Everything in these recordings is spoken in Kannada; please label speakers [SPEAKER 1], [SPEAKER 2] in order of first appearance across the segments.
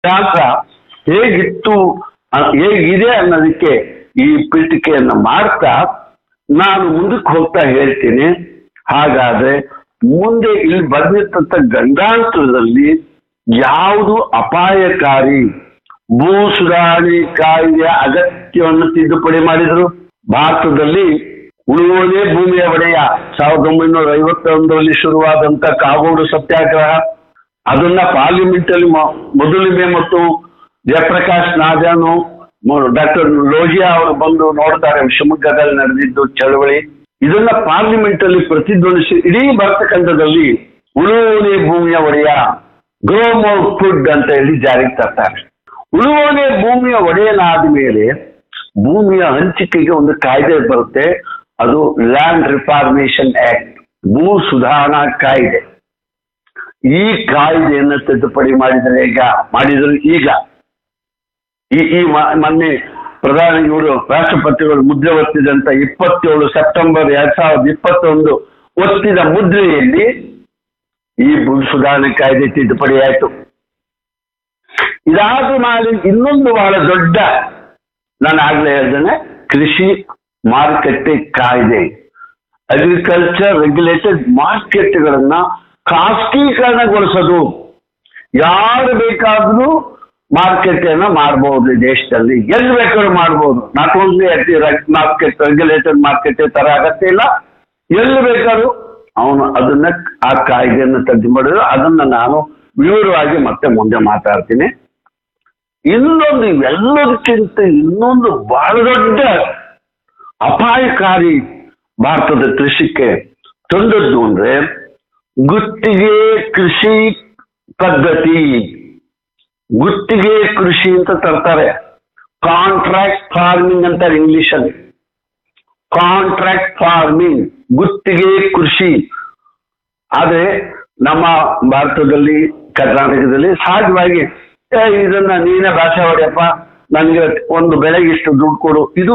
[SPEAKER 1] ಇತಿಹಾಸ ಹೇಗಿತ್ತು ಅ- ಹೇಗಿದೆ ಅನ್ನೋದಕ್ಕೆ ಈ ಪೀಠಿಕೆಯನ್ನು ಮಾಡ್ತಾ ನಾನು ಮುಂದಕ್ಕೆ ಹೋಗ್ತಾ ಹೇಳ್ತೀನಿ ಹಾಗಾದ್ರೆ ಮುಂದೆ ಇಲ್ಲಿ ಬಂದಿರ್ತಂಥ ಗಂಡಾಂತರದಲ್ಲಿ ಯಾವುದು ಅಪಾಯಕಾರಿ ಭೂ ಸುಧಾರಣೆ ಕಾಯ್ದೆಯ ಅಗತ್ಯವನ್ನು ತಿದ್ದುಪಡಿ ಮಾಡಿದ್ರು ಭಾರತದಲ್ಲಿ ಉಳುವನೇ ಭೂಮಿಯ ಒಡೆಯ ಸಾವಿರದ ಒಂಬೈನೂರ ಐವತ್ತೊಂದರಲ್ಲಿ ಶುರುವಾದಂತ ಕಾಗೋಡು ಸತ್ಯಾಗ್ರಹ ಅದನ್ನ ಪಾರ್ಲಿಮೆಂಟ್ ಅಲ್ಲಿ ಮೊ- ಮೊದಲಿಗೆ ಮತ್ತು ಜಯಪ್ರಕಾಶ್ ನಾಜಾನು ಡಾಕ್ಟರ್ ಲೋಹಿಯಾ ಅವರು ಬಂದು ನೋಡ್ತಾರೆ ಶಿವಮೊಗ್ಗದಲ್ಲಿ ನಡೆದಿದ್ದು ಚಳವಳಿ ಇದನ್ನ ಪಾರ್ಲಿಮೆಂಟ್ ಅಲ್ಲಿ ಪ್ರತಿಧ್ವನಿಸಿ ಇಡೀ ಭಾರತಖಂಡದಲ್ಲಿ ಉಳುವನೆ ಭೂಮಿಯ ಒಡೆಯ ಗ್ರೋ ಮೋರ್ ಫುಡ್ ಅಂತ ಹೇಳಿ ಜಾರಿಗೆ ತರ್ತಾರೆ ಉಳುವನೆ ಭೂಮಿಯ ಒಡೆಯನಾದ ಮೇಲೆ ಭೂಮಿಯ ಹಂಚಿಕೆಗೆ ಒಂದು ಕಾಯ್ದೆ ಬರುತ್ತೆ ಅದು ಲ್ಯಾಂಡ್ ರಿಫಾರ್ಮೇಶನ್ ಆಕ್ಟ್ ಭೂ ಸುಧಾರಣಾ ಕಾಯ್ದೆ ಈ ಕಾಯ್ದೆಯನ್ನು ತಿದ್ದುಪಡಿ ಮಾಡಿದರೆ ಈಗ ಮಾಡಿದ್ರು ಈಗ ಈ ಈ ಮ- ಮೊನ್ನೆ ಪ್ರಧಾನಿ ಇವರು ರಾಷ್ಟ್ರಪತಿಗಳು ಮುದ್ರೆ ಒತ್ತಿದಂತ ಇಪ್ಪತ್ತೇಳು ಸೆಪ್ಟೆಂಬರ್ ಎರಡ್ ಸಾವಿರದ ಇಪ್ಪತ್ತೊಂದು ಒತ್ತಿದ ಮುದ್ರೆಯಲ್ಲಿ ಈ ಭೂ ಸುಧಾರಣೆ ಕಾಯ್ದೆ ತಿದ್ದುಪಡಿ ಆಯಿತು ಇದಾದ ಮಾಡಿ ಇನ್ನೊಂದು ಬಹಳ ದೊಡ್ಡ ನಾನು ಆಗ್ಲೇ ಹೇಳ್ದೇನೆ ಕೃಷಿ ಮಾರುಕಟ್ಟೆ ಕಾಯ್ದೆ ಅಗ್ರಿಕಲ್ಚರ್ ರೆಗ್ಯುಲೇಟೆಡ್ ಮಾರ್ಕೆಟ್ಗಳನ್ನ ಖಾಸಗೀಕರಣಗೊಳಿಸೋದು ಯಾರು ಬೇಕಾದ್ರೂ ಮಾರ್ಕೆಟ್ ಅನ್ನ ಮಾಡಬಹುದು ಈ ದೇಶದಲ್ಲಿ ಎಲ್ಲಿ ಬೇಕಾದ್ರೂ ಮಾಡಬಹುದು not only market regulated market ತರ ಅಗತ್ಯ ಇಲ್ಲ ಎಲ್ಲಿ ಬೇಕಾದ್ರೂ ಅವನು ಅದನ್ನ ಆ ಕಾಯ್ದೆಯನ್ನು ತದ್ದು ಮಾಡಿದ್ರು ಅದನ್ನ ನಾನು ವಿವರವಾಗಿ ಮತ್ತೆ ಮುಂದೆ ಮಾತಾಡ್ತೀನಿ ಇನ್ನೊಂದು ಇವೆಲ್ಲದಕ್ಕಿಂತ ಇನ್ನೊಂದು ಬಹಳ ದೊಡ್ಡ ಅಪಾಯಕಾರಿ ಭಾರತದ ಕೃಷಿಗೆ ತಂದದ್ದು ಅಂದ್ರೆ ಗುತ್ತಿಗೆ ಕೃಷಿ ಪದ್ಧತಿ ಗುತ್ತಿಗೆ ಕೃಷಿ ಅಂತ ತರ್ತಾರೆ ಕಾಂಟ್ರಾಕ್ಟ್ ಫಾರ್ಮಿಂಗ್ ಅಂತಾರೆ ಇಂಗ್ಲಿಷ್ ಅಲ್ಲಿ ಕಾಂಟ್ರಾಕ್ಟ್ ಫಾರ್ಮಿಂಗ್ ಗುತ್ತಿಗೆ ಕೃಷಿ ಆದ್ರೆ ನಮ್ಮ ಭಾರತದಲ್ಲಿ ಕರ್ನಾಟಕದಲ್ಲಿ ಸಹಜವಾಗಿ ಏ, ಇದನ್ನ ನೀನೇ ಭಾಷೆ ಹೊಡೆಯಪ್ಪ ನನಗೆ ಒಂದು ಬೆಳೆಗೆ ಇಷ್ಟು ದುಡ್ಡು ಕೊಡು ಇದು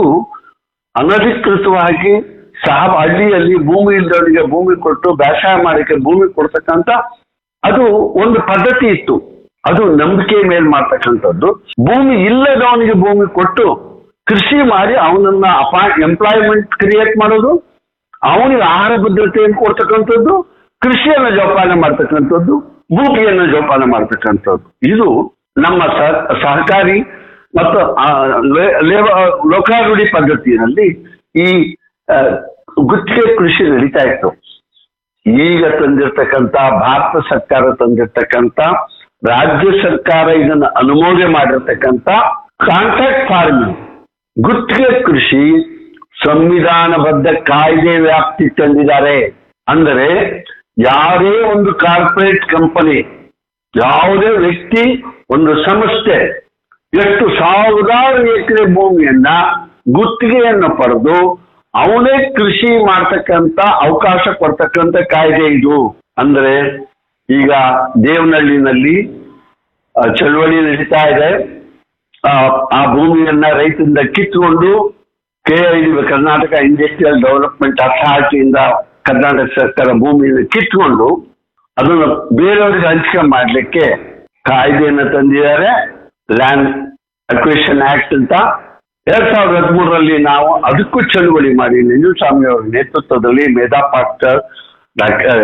[SPEAKER 1] ಅನಧಿಕೃತವಾಗಿ ಸಹ ಹಳ್ಳಿಯಲ್ಲಿ ಭೂಮಿ ಇಲ್ಲದವರಿಗೆ ಭೂಮಿ ಕೊಟ್ಟು ಬೇಸಾಯ ಮಾಡಕ್ಕೆ ಭೂಮಿ ಕೊಡ್ತಕ್ಕಂಥ ಅದು ಒಂದು ಪದ್ಧತಿ ಇತ್ತು ಅದು ನಂಬಿಕೆ ಮೇಲೆ ಮಾಡ್ತಕ್ಕಂಥದ್ದು ಭೂಮಿ ಇಲ್ಲದವನಿಗೆ ಭೂಮಿ ಕೊಟ್ಟು ಕೃಷಿ ಮಾಡಿ ಅವನನ್ನ ಅಪಾ ಎಂಪ್ಲಾಯ್ಮೆಂಟ್ ಕ್ರಿಯೇಟ್ ಮಾಡೋದು ಅವನಿಗೆ ಆಹಾರ ಭದ್ರತೆಯನ್ನು ಕೊಡ್ತಕ್ಕಂಥದ್ದು ಕೃಷಿಯನ್ನು ಜೋಪಾನ ಮಾಡ್ತಕ್ಕಂಥದ್ದು ಭೂಮಿಯನ್ನು ಜೋಪಾನ ಮಾಡ್ತಕ್ಕಂಥದ್ದು ಇದು ನಮ್ಮ ಸಹ- ಸಹಕಾರಿ ಮತ್ತು ಆ, ಲೇ- ಲೇವ- ಲೋಕಾರೂಢಿ ಪದ್ಧತಿಯಲ್ಲಿ ಈ ಆ, ಗುತ್ತಿಗೆ ಕೃಷಿ ನಡೀತಾ ಇತ್ತು ಈಗ ತಂದಿರ್ತಕ್ಕಂಥ ಭಾರತ ಸರ್ಕಾರ ತಂದಿರ್ತಕ್ಕಂಥ ರಾಜ್ಯ ಸರ್ಕಾರ ಇದನ್ನು ಅನುಮೋದನೆ ಮಾಡಿರ್ತಕ್ಕಂಥ ಕಾಂಟ್ರಾಕ್ಟ್ ಫಾರ್ಮಿಂಗ್ ಗುತ್ತಿಗೆ ಕೃಷಿ ಸಂವಿಧಾನಬದ್ಧ ಕಾಯ್ದೆ ವ್ಯಾಪ್ತಿ ತಂದಿದ್ದಾರೆ ಅಂದರೆ ಯಾರೇ ಒಂದು ಕಾರ್ಪೊರೇಟ್ ಕಂಪನಿ ಯಾವುದೇ ವ್ಯಕ್ತಿ ಒಂದು ಸಂಸ್ಥೆ ಎಷ್ಟು ಸಾವಿರಾರು ಎಕರೆ ಭೂಮಿಯನ್ನ ಗುತ್ತಿಗೆಯನ್ನು ಪಡೆದು ಅವನೇ ಕೃಷಿ ಮಾಡ್ತಕ್ಕಂಥ ಅವಕಾಶ ಕೊಡ್ತಕ್ಕಂಥ ಕಾಯ್ದೆ ಇದು ಅಂದ್ರೆ ಈಗ ದೇವನಹಳ್ಳಿನಲ್ಲಿ ಆ, ಚಳವಳಿ ನಡೀತಾ ಇದೆ ಆ, ಆ ಭೂಮಿಯನ್ನ ರೈತರಿಂದ ಕಿತ್ಕೊಂಡು K I Karnataka industrial development ಅಥಾರಿಟಿಯಿಂದ ಕರ್ನಾಟಕ ಸರ್ಕಾರ ಭೂಮಿಯನ್ನು ಕಿತ್ಕೊಂಡು ಅದನ್ನು ಬೇರೆಯವರಿಗೆ ಹಂಚಿಕೆ ಮಾಡಲಿಕ್ಕೆ ಕಾಯ್ದೆಯನ್ನು ತಂದಿದ್ದಾರೆ ಲ್ಯಾಂಡ್ ಅಕ್ವಿಷನ್ ಆಕ್ಟ್ ಅಂತ ಎರಡ್ ಸಾವಿರದ ಹದಿಮೂರರಲ್ಲಿ ನಾವು ಅದಕ್ಕೂ ಚಳುವಳಿ ಮಾಡಿ ನಂಜುಸ್ವಾಮಿ ಅವರ ನೇತೃತ್ವದಲ್ಲಿ ಮೇಧಾ ಪಾಟ್ಕರ್ ಡಾಕ್ಟರ್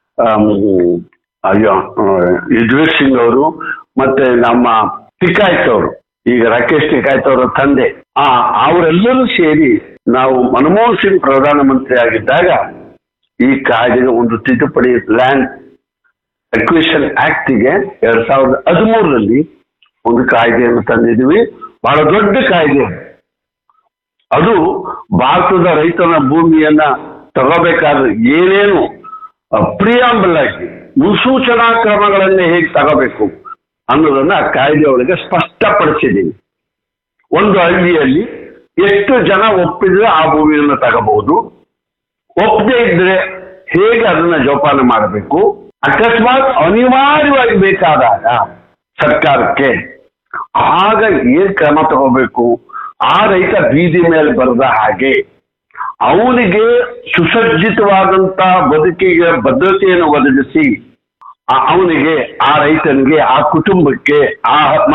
[SPEAKER 1] ಅಯ್ಯೋ ಯುಜ್ವೇಶ್ ಸಿಂಗ್ ಅವರು ಮತ್ತೆ ನಮ್ಮ ಟಿಕಾಯ್ತ್ ಅವರು ಈಗ ರಾಕೇಶ್ ಟಿಕಾಯ್ತ್ ಅವರ ತಂದೆ ಆ ಅವರೆಲ್ಲರೂ ಸೇರಿ ನಾವು ಮನಮೋಹನ್ ಸಿಂಗ್ ಪ್ರಧಾನಮಂತ್ರಿ ಆಗಿದ್ದಾಗ ಈ ಕಾಯ್ದೆಗೆ ಒಂದು ತಿದ್ದುಪಡಿ ಲ್ಯಾಂಡ್ ಅಕ್ವಿಷನ್ ಆಕ್ಟ್ಗೆ ಎರಡ್ ಸಾವಿರದ ಹದಿಮೂರರಲ್ಲಿ ಒಂದು ಕಾಯ್ದೆಯನ್ನು ತಂದಿದ್ವಿ ಬಹಳ ದೊಡ್ಡ ಕಾಯ್ದೆ ಅದು. ಅದು ಭಾರತದ ರೈತನ ಭೂಮಿಯನ್ನ ತಗೋಬೇಕಾದ್ರೆ ಏನೇನು ಪ್ರಿಯಾಂಬಲ್ ಆಗಿ ಮುನ್ಸೂಚನಾ ಕ್ರಮಗಳನ್ನೇ ಹೇಗೆ ತಗೋಬೇಕು ಅನ್ನೋದನ್ನ ಆ ಕಾಯ್ದೆ ಒಳಗೆ ಸ್ಪಷ್ಟಪಡಿಸಿದ್ದೀನಿ ಒಂದು ಹಳ್ಳಿಯಲ್ಲಿ ಎಷ್ಟು ಜನ ಒಪ್ಪಿದ್ರೆ ಆ ಭೂಮಿಯನ್ನು ತಗೋಬಹುದು ಒಪ್ಪದೇ ಇದ್ರೆ ಹೇಗೆ ಅದನ್ನ ಜೋಪಾನ ಮಾಡಬೇಕು ಅಕಸ್ಮಾತ್ ಅನಿವಾರ್ಯವಾಗಿ ಬೇಕಾದಾಗ ಸರ್ಕಾರಕ್ಕೆ ಆಗ ಏನ್ ಕ್ರಮ ತಗೋಬೇಕು ಆ ರೈತ ಬೀದಿ ಮೇಲೆ ಬರದ ಹಾಗೆ ಅವನಿಗೆ ಸುಸಜ್ಜಿತವಾದಂತ ಬದುಕಿಗೆ ಭದ್ರತೆಯನ್ನು ಒದಗಿಸಿ ಆ- ಅವನಿಗೆ ಆ ರೈತನಿಗೆ ಆ ಕುಟುಂಬಕ್ಕೆ ಆ